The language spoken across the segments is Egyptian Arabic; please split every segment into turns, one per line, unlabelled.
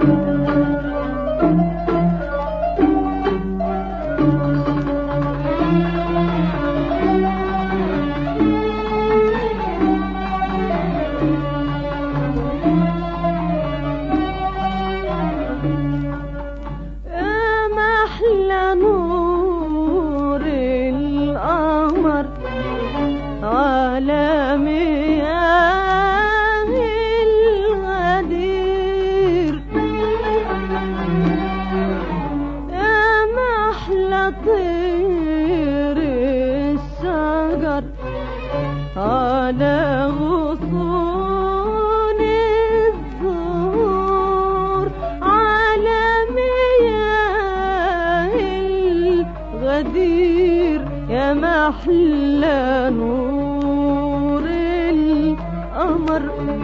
يا محلى نور القمر على مياه الغدير يا محلى طير الشجر على غصون الزهور على مياه الغدير يا محلى نور القمر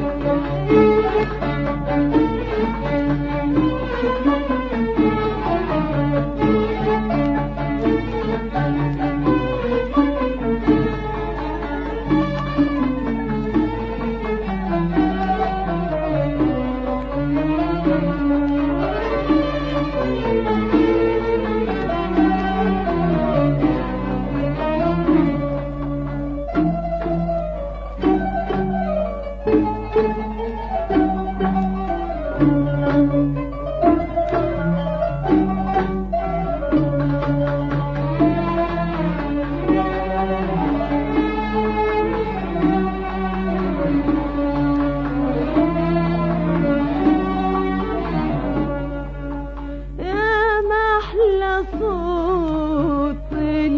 يا محلى صوت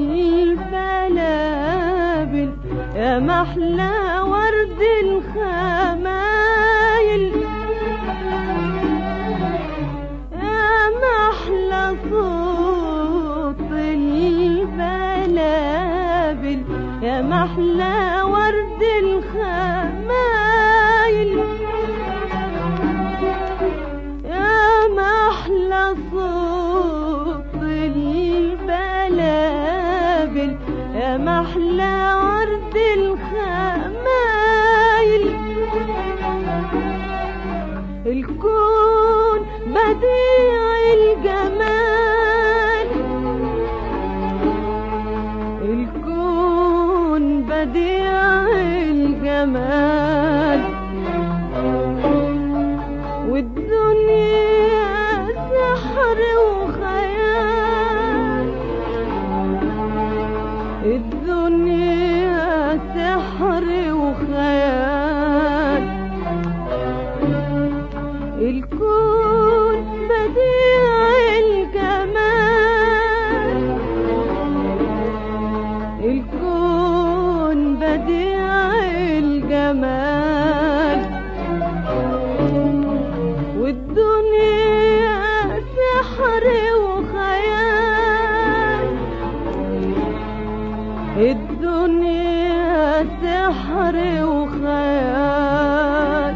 البلابل يا محلى ورد الخمايل يا محلى صوت البلابل يا محلى ورد الخمايل يا محلى صوت البلابل يا محلى ورد الخمايل الكون بديع الجمال الكون بديع الجمال والدنيا سحر وخيال الدنيا سحر وخيال الكون بديع الجمال الكون بديع الجمال والدنيا سحر وخيال الدنيا سحر وخيال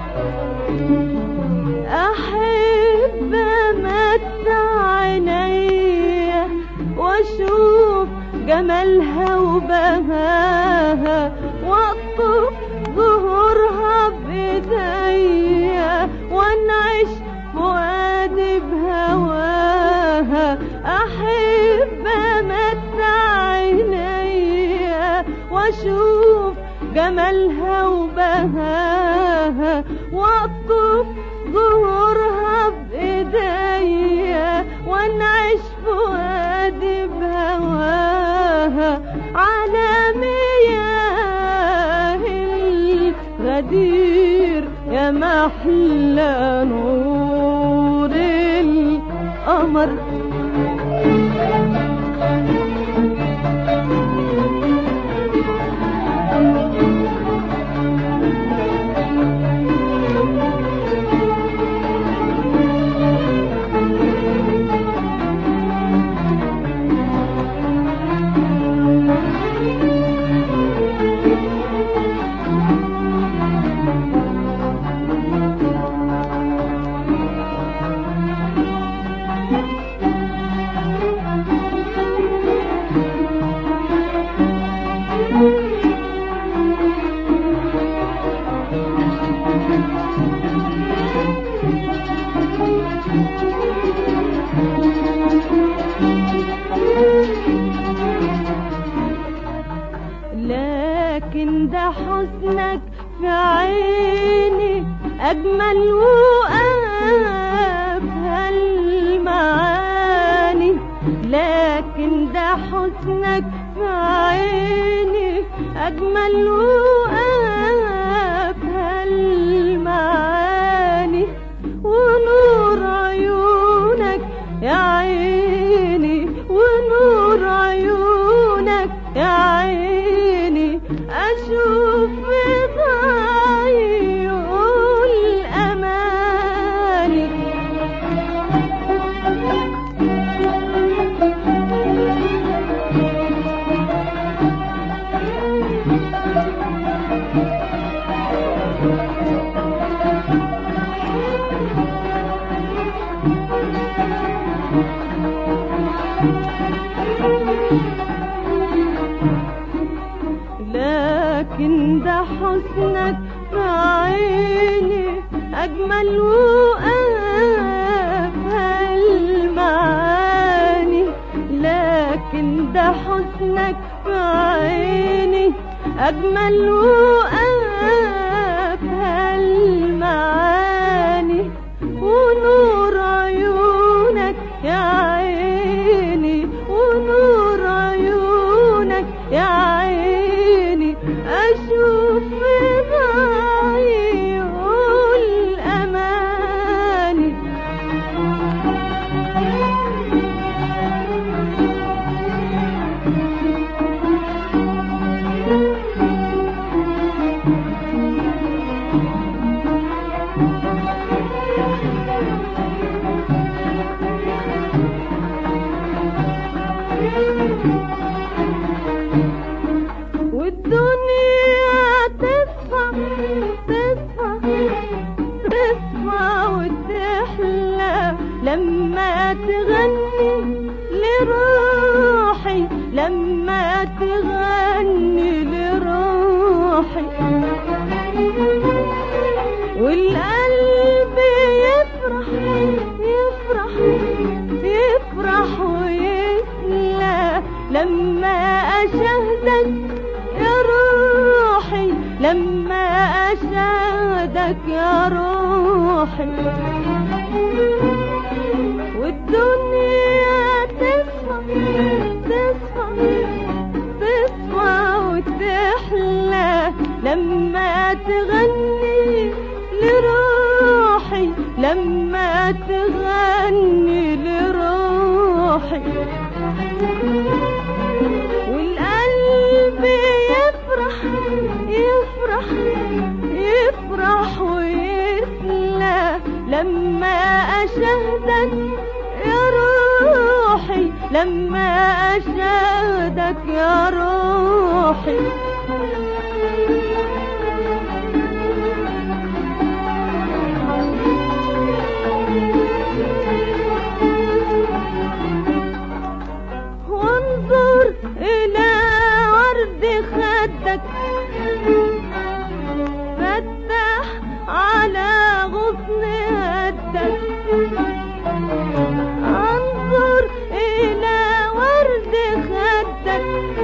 أحب أمتع عينيا وأشوف جمالها وبهاها وأطف ظهورها بإيديا وأنعش فؤادي بهواها أحب أمتع عينيا وأشوف جمالها وبهاها وأطف ظهورها بإيديا وأنعش فؤادي بهواها على مياه الغدير يا محلى نور القمر أجمل وأبهى المعاني ونور عيونك يا عيني ونور عيونك يا عيني أشوف ضايع الأماني لكن ده حسنك في عيني أجمل وأبهى المعاني لكن ده حسنك في عيني أجمل وأبهى المعاني ونور عيونك يا عيني ونور عيونك يا عيني أشوف ضايع الأماني والدنيا تصفى تصفى تصفى وتحلى لما تغني لروحي لما تغني لروحي والقلب يفرح يفرح يفرح ويسلى لما أشهدك يا روحي لما أشهدك يا روحي والدنيا تصفى تصفى تصفى وتحلى لما تغني لروحي لما تغني لروحي والقلب يفرح يفرح يفرح ويسلى لما أشهدك يا روحي لما أشهدك يا روحي وانظر إلى ورد خدك فتح على غصن هدك انظر إلى ورد خدك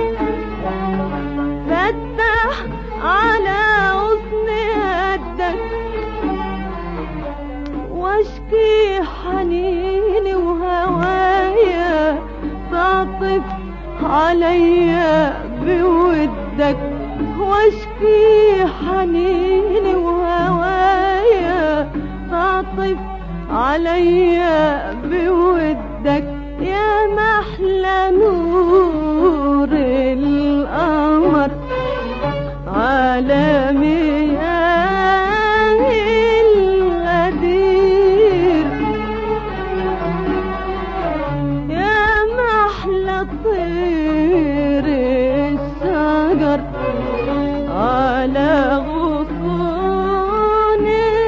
فتح على غصن هدك واشكي حنيني وهوايا تعطف عليا بودك واشكي حنيني وهوايا تعطف عليا بودك يا محلى نور القمر على مياه الغدير يا محلى طير الشجر على غصون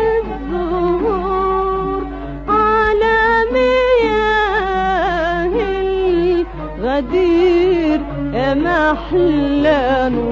الزهور على مياه الغدير يا محلى نور